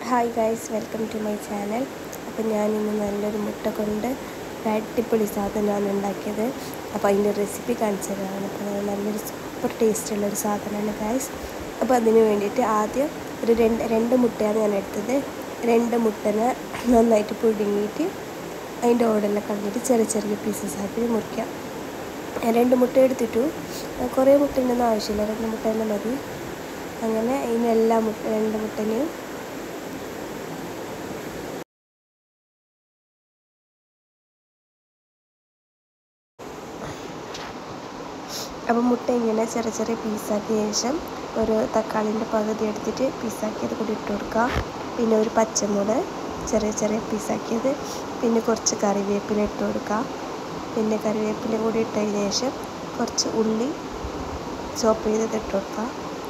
hi guys welcome to my channel അപ്പോൾ ഞാനിന്ന് നല്ലൊരു മുട്ട കൊണ്ട് ഒരു അടിപൊളി സാധനമാണ് ഉണ്ടാക്കിയത് അപ്പോൾ അതിൻ്റെ റെസിപ്പി കാണിച്ചു തരാണ് അപ്പോൾ അത് നല്ലൊരു സൂപ്പർ ടേസ്റ്റുള്ളൊരു സാധനമാണ് ഗൈസ് അപ്പോൾ അതിന് വേണ്ടിയിട്ട് ആദ്യം ഒരു രണ്ട് രണ്ട് മുട്ടയാണ് ഞാൻ എടുത്തത് രണ്ട് മുട്ടനെ നന്നായിട്ട് പുഴുങ്ങിയിട്ട് അതിൻ്റെ ഓടെല്ലാം കളഞ്ഞിട്ട് ചെറിയ ചെറിയ പീസസ് ആക്കി മുറിക്കാം ഞാൻ രണ്ട് മുട്ട എടുത്തിട്ടു കുറേ മുട്ടൻ്റെ ഒന്നും ആവശ്യമില്ല രണ്ട് മുട്ട തന്നെ മതി അങ്ങനെ ഇതിനെല്ലാ മുട്ട രണ്ട് മുട്ടനെയും അപ്പോൾ മുട്ട ഇങ്ങനെ ചെറിയ ചെറിയ പീസാക്കിയ ശേഷം ഒരു തക്കാളിൻ്റെ പകുതി എടുത്തിട്ട് പീസാക്കിയത് കൂടി ഇട്ട് കൊടുക്കുക പിന്നെ ഒരു പച്ചമുളക് ചെറിയ ചെറിയ പീസാക്കിയത് പിന്നെ കുറച്ച് കറിവേപ്പില ഇട്ട് കൊടുക്കുക പിന്നെ കറിവേപ്പില കൂടി ഇട്ടതിന് ശേഷം കുറച്ച് ഉള്ളി ചോപ്പ് ചെയ്തത് ഇട്ട് കൊടുക്കുക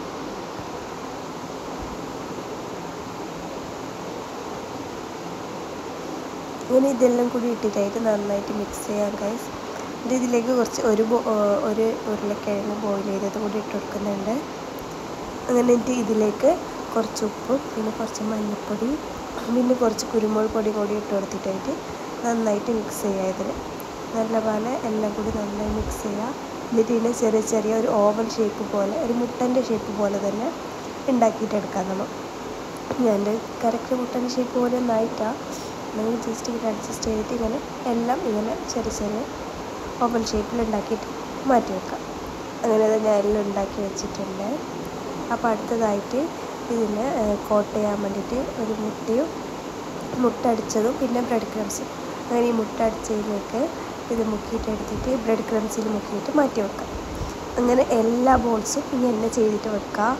ഇങ്ങനെ ഇതെല്ലാം കൂടി ഇട്ടിട്ടായിട്ട് നന്നായിട്ട് മിക്സ് ചെയ്യാം ഗൈസ് ഇത് ഇതിലേക്ക് കുറച്ച് ഒരു ഒരു ഉരുളക്കിഴങ്ങ് ബോയിൽ ചെയ്തത് കൂടി ഇട്ട് കൊടുക്കുന്നുണ്ട് അങ്ങനെ എന്നിട്ട് ഇതിലേക്ക് കുറച്ച് ഉപ്പും പിന്നെ കുറച്ച് മഞ്ഞൾപ്പൊടി പിന്നെ കുറച്ച് കുരുമുളക് പൊടി കൂടി ഇട്ട് കൊടുത്തിട്ടായിട്ട് നന്നായിട്ട് മിക്സ് ചെയ്യുക ഇതിൽ നല്ലപോലെ എല്ലാം കൂടി നന്നായി മിക്സ് ചെയ്യുക എന്നിട്ട് ഇതിനെ ചെറിയ ചെറിയ ഒരു ഓവൽ ഷേപ്പ് പോലെ ഒരു മുട്ടൻ്റെ ഷേപ്പ് പോലെ തന്നെ ഉണ്ടാക്കിയിട്ടെടുക്കാം നമ്മൾ ഞാൻ കറക്റ്റ് മുട്ടൻ്റെ ഷേപ്പ് പോലെ ഒന്നും ആയിട്ടാണ് നമ്മൾ ജസ്റ്റ് ഇങ്ങനെ അഡ്ജസ്റ്റ് ചെയ്തിട്ട് ഇങ്ങനെ എല്ലാം ഇങ്ങനെ ചെറിയ ചെറിയ ഓവൽ ഷേപ്പിൽ ഉണ്ടാക്കിയിട്ട് മാറ്റി വെക്കാം അങ്ങനെ ഞാൻ എല്ലാം ഉണ്ടാക്കി വെച്ചിട്ടുണ്ട് അപ്പോൾ അടുത്തതായിട്ട് ഇതിന് കോട്ട് ചെയ്യാൻ വേണ്ടിയിട്ട് ഒരു മുട്ടയും മുട്ട അടിച്ചതും പിന്നെ ബ്രെഡ് ക്രംസും അങ്ങനെ ഈ മുട്ട അടിച്ചതിലേക്ക് ഇത് മുക്കിയിട്ട് എടുത്തിട്ട് ബ്രെഡ് ക്രംസിൽ മുക്കിയിട്ട് മാറ്റി വെക്കാം അങ്ങനെ എല്ലാ ബോൾസും ഇനി എന്നെ ചെയ്തിട്ട് വെക്കാം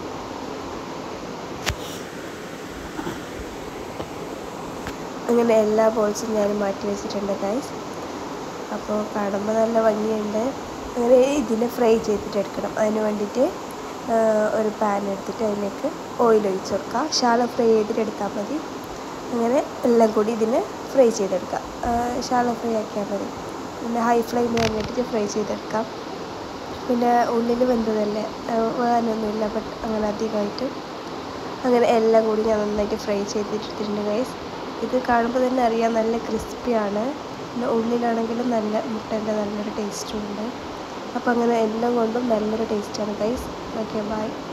അങ്ങനെ എല്ലാ ബോൾസും ഞാൻ മാറ്റി വെച്ചിട്ടുണ്ട് ഗൈസ് അപ്പോൾ കാണുമ്പോൾ നല്ല ഭംഗിയുണ്ട് അങ്ങനെ ഇതിനെ ഫ്രൈ ചെയ്തിട്ട് എടുക്കണം അതിന് വേണ്ടിയിട്ട് ഒരു പാൻ എടുത്തിട്ട് അതിലേക്ക് ഓയിൽ ഒഴിച്ച് കൊടുക്കുക ശാല ഫ്രൈ ചെയ്തിട്ട് എടുത്താൽ മതി അങ്ങനെ എല്ലാം കൂടി ഇതിനെ ഫ്രൈ ചെയ്തെടുക്കാം ശാല ഫ്രൈ ആക്കിയാൽ മതി പിന്നെ ഹൈ ഫ്ലെയിമിൽ വേണ്ടിയിട്ട് ഫ്രൈ ചെയ്തെടുക്കാം പിന്നെ ഉള്ളിൽ വെന്തതല്ലേ വേകാനൊന്നുമില്ല ബട്ട് അങ്ങനെ അധികമായിട്ട് അങ്ങനെ എല്ലാം കൂടി ഞാൻ നന്നായിട്ട് ഫ്രൈ ചെയ്തിട്ടിട്ടുണ്ട് ഗൈസ് ഇത് കാണുമ്പോൾ തന്നെ അറിയാം നല്ല ക്രിസ്പിയാണ് പിന്നെ ഉള്ളിലാണെങ്കിലും നല്ല മുട്ടേൻ്റെ നല്ലൊരു ടേസ്റ്റും ഉണ്ട് അപ്പോൾ അങ്ങനെ എല്ലാം കൊണ്ടും നല്ലൊരു ടേസ്റ്റാണ് ഗൈസ് ഓക്കെ ബൈ